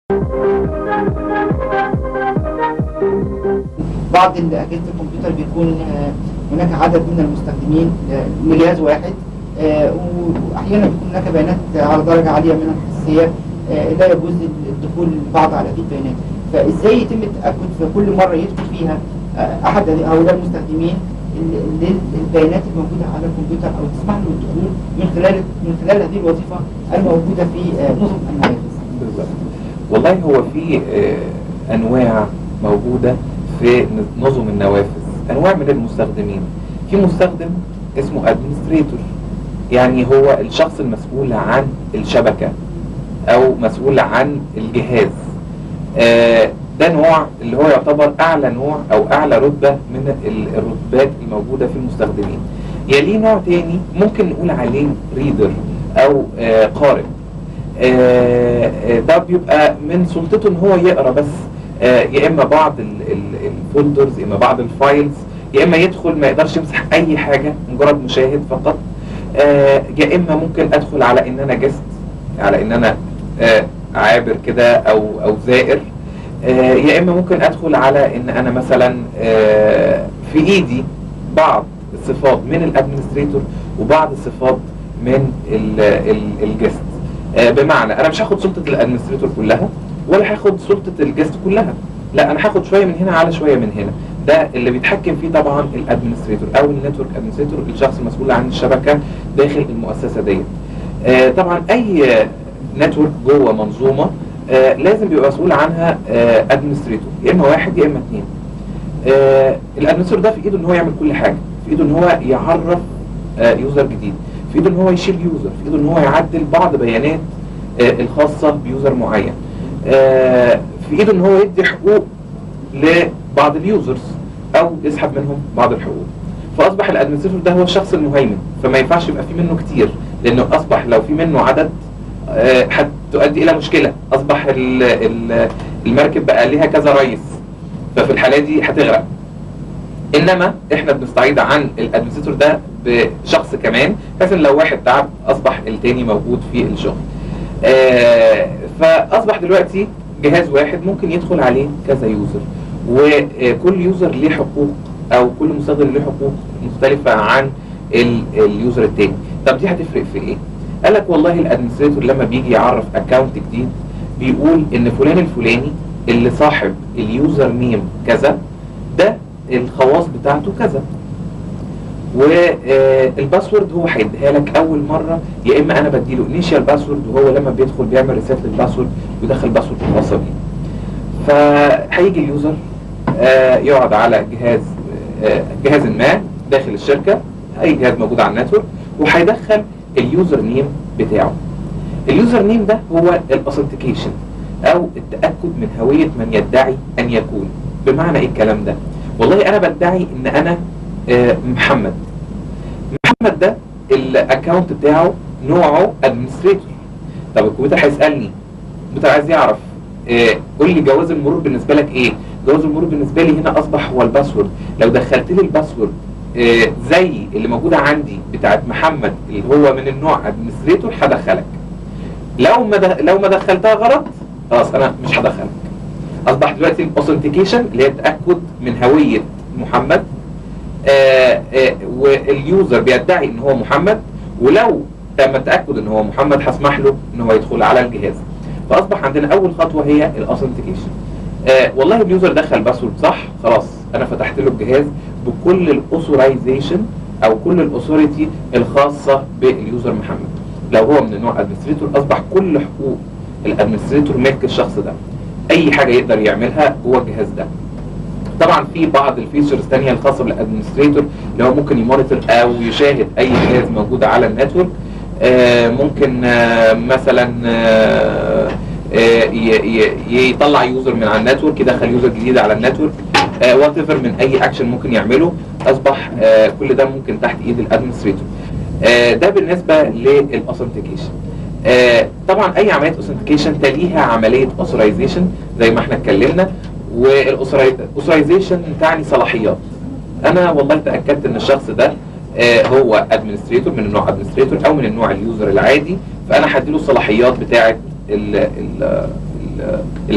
بعض اجهزه الكمبيوتر بيكون آه، هناك عدد من المستخدمين آه، لجهاز واحد آه، واحيانا بيكون هناك بيانات على درجه عاليه من الحساسيه آه، لا يجوز الدخول لبعض على هذه البيانات فازاي يتم التاكد في كل مره يدخل فيها آه، احد هؤلاء المستخدمين ال- ال- البيانات الموجوده على الكمبيوتر او تسمح له الدخول من خلال من خلال هذه الوظيفه الموجوده في آه، نظم النوافذ بالظبط والله هو في آه، انواع موجوده في نظم النوافذ انواع من المستخدمين في مستخدم اسمه ادمنستريتور يعني هو الشخص المسؤول عن الشبكه او مسؤول عن الجهاز آه، ده نوع اللي هو يعتبر اعلى نوع او اعلى رتبه من ال- الرتبات الموجوده في المستخدمين يليه نوع تاني ممكن نقول عليه ريدر او آه، قارئ آه، آه، ده بيبقى من سلطته ان هو يقرا بس آه، يا اما بعض ال- ال- الفولدرز يا اما بعض الفايلز يا اما يدخل ما يقدرش يمسح اي حاجه مجرد مشاهد فقط آه، يا اما ممكن ادخل على ان انا جست على ان انا آه، عابر كده او او زائر آه، يا اما ممكن ادخل على ان انا مثلا آه، في ايدي بعض الصفات من الادمنستريتور وبعض الصفات من ال- ال- الجست آه، بمعنى انا مش هاخد سلطه الادمنستريتور كلها ولا هاخد سلطه الجست كلها لا انا هاخد شويه من هنا على شويه من هنا ده اللي بيتحكم فيه طبعا الادمنستريتور او النتورك ادمنستريتور الشخص المسؤول عن الشبكه داخل المؤسسه ديت آه، طبعا اي نتورك جوه منظومه آه، لازم بيبقى مسؤول عنها ادمنستريتور يا اما واحد يا اما اثنين الادمنستريتور ده في ايده ان هو يعمل كل حاجه في ايده ان هو يعرف يوزر جديد في ايده ان هو يشيل يوزر في ايده ان هو يعدل بعض بيانات آه، الخاصه بيوزر معين آه، في ايده ان هو يدي حقوق لبعض اليوزرز او يسحب منهم بعض الحقوق فاصبح الادمنستريتور ده هو الشخص المهيمن فما ينفعش يبقى في منه كتير لانه اصبح لو في منه عدد آه، هتؤدي الى مشكله اصبح ال- ال- المركب بقى ليها كذا رئيس ففي الحاله دي هتغرق انما احنا بنستعيد عن الادمنستريتور ده بشخص كمان بحيث ان لو واحد تعب اصبح التاني موجود في الشغل آه فاصبح دلوقتي جهاز واحد ممكن يدخل عليه كذا يوزر وكل يوزر ليه حقوق او كل مستخدم ليه حقوق مختلفه عن ال- اليوزر التاني طب دي هتفرق في ايه قال لك والله الادمنستريتور لما بيجي يعرف اكونت جديد بيقول ان فلان الفلاني اللي صاحب اليوزر نيم كذا ده الخواص بتاعته كذا والباسورد هو هيديها لك اول مره يا اما انا بديله انيشال باسورد وهو لما بيدخل بيعمل ريسيت للباسورد ويدخل باسورد الخاصه بيه فهيجي اليوزر آه، يقعد على جهاز آه، جهاز ما داخل الشركه اي جهاز موجود على النتورك وهيدخل اليوزر نيم بتاعه اليوزر نيم ده هو الاوثنتيكيشن او التاكد من هويه من يدعي ان يكون بمعنى ايه الكلام ده والله انا بدعي ان انا آه، محمد محمد ده الاكونت بتاعه نوعه ادمنستريتور طب الكمبيوتر هيسالني الكمبيوتر عايز يعرف آه، قول لي جواز المرور بالنسبه لك ايه جواز المرور بالنسبه لي هنا اصبح هو الباسورد لو دخلت لي الباسورد آه، زي اللي موجوده عندي بتاعت محمد اللي هو من النوع ادمنستريتور هدخلك لو ما د... لو ما دخلتها غلط خلاص انا مش هدخلك اصبح دلوقتي الاوثنتيكيشن اللي هي التاكد من هويه محمد آه آه واليوزر بيدعي ان هو محمد ولو تم التاكد ان هو محمد هسمح له ان هو يدخل على الجهاز فاصبح عندنا اول خطوه هي الاوثنتيكيشن آه والله اليوزر دخل باسورد صح خلاص انا فتحت له الجهاز بكل الاوثورايزيشن او كل الاثوريتي الخاصه باليوزر محمد لو هو من النوع ادمنستريتور اصبح كل حقوق الادمنستريتور ملك الشخص ده اي حاجه يقدر يعملها جوه الجهاز ده طبعا في بعض الفيتشرز تانية الخاصه بالادمنستريتور اللي هو ممكن يمونيتور او يشاهد اي جهاز موجود على النتورك آه ممكن آه مثلا آه آه، ي- ي- يطلع يوزر من على النتورك يدخل يوزر جديد على النتورك وات ايفر من اي اكشن ممكن يعمله اصبح آه، كل ده ممكن تحت ايد الادمنستريتور آه، ده بالنسبه للاوثنتيكيشن طبعا اي عمليه اوثنتيكيشن تليها عمليه اوثرايزيشن زي ما احنا اتكلمنا والاوثرايزيشن تعني صلاحيات انا والله تاكدت ان الشخص ده آه، هو ادمنستريتور من النوع ادمنستريتور او من النوع اليوزر العادي فانا هديله الصلاحيات بتاعه ال ال ال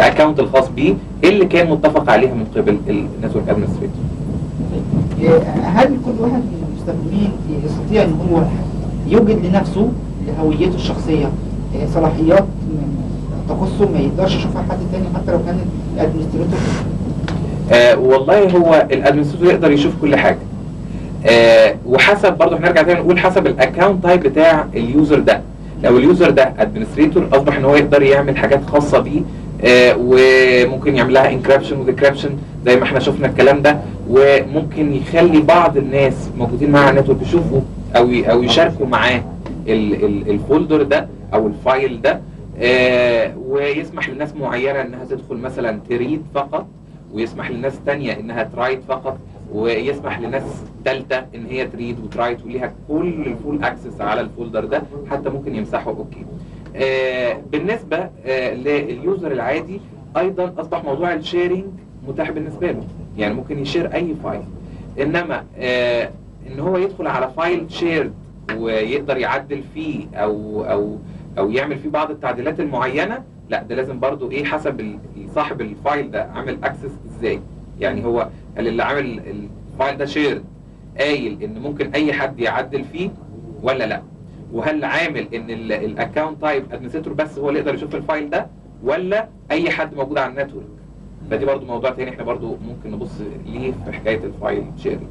الاكونت الخاص بيه اللي كان متفق عليها من قبل النتورك ادمنستريتور آه، هل كل واحد من المستخدمين يستطيع ان هو يوجد لنفسه لهويته الشخصيه آه، صلاحيات من- تخصه ما يقدرش يشوفها حد تاني حتى لو كان الادمنستريتور آه والله هو الادمنستريتور يقدر يشوف كل حاجه آه وحسب برضه هنرجع تاني نقول حسب الاكونت تايب بتاع اليوزر ده لو اليوزر ده ادمنستريتور اصبح ان هو يقدر يعمل حاجات خاصه بيه آه وممكن يعمل لها انكربشن وديكربشن زي ما احنا شفنا الكلام ده وممكن يخلي بعض الناس موجودين معاه على النتورك يشوفوا او ي- او يشاركوا معاه ال- ال- الفولدر ده او الفايل ده آه ويسمح لناس معينه انها تدخل مثلا تريد فقط ويسمح لناس تانية انها ترايت فقط ويسمح لناس تالتة ان هي تريد وترايت وليها كل الفول اكسس على الفولدر ده حتى ممكن يمسحه اوكي آه بالنسبة آه لليوزر العادي ايضا اصبح موضوع الشيرنج متاح بالنسبة له يعني ممكن يشير اي فايل انما آه ان هو يدخل على فايل شيرد ويقدر يعدل فيه او او او يعمل فيه بعض التعديلات المعينة لا ده لازم برضو ايه حسب ال- صاحب الفايل ده عامل اكسس ازاي يعني هو هل اللي عامل الفايل ده شيرد قايل ان ممكن اي حد يعدل فيه ولا لا وهل عامل ان الاكونت تايب ادمنستريتور بس هو اللي يقدر يشوف الفايل ده ولا اي حد موجود على النتورك فدي برضو موضوع تاني احنا برضو ممكن نبص ليه في حكايه الفايل شيرنج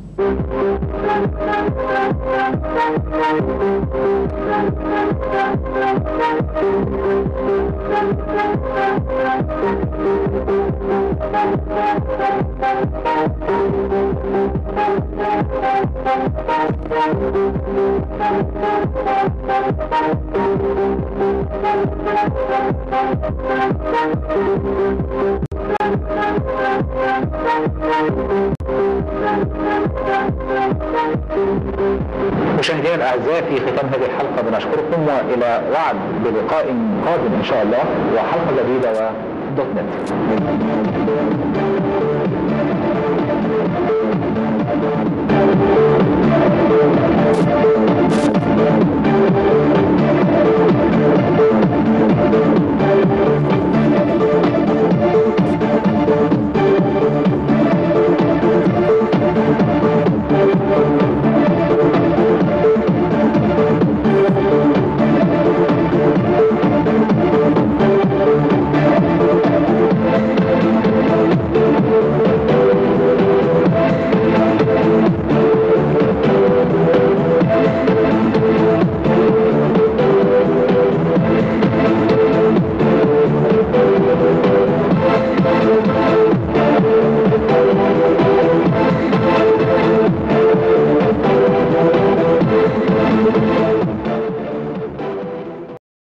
مشاهدينا الاعزاء في ختام هذه الحلقه بنشكركم والى وعد بلقاء قادم ان شاء الله وحلقه جديده ودوت نت Thank you.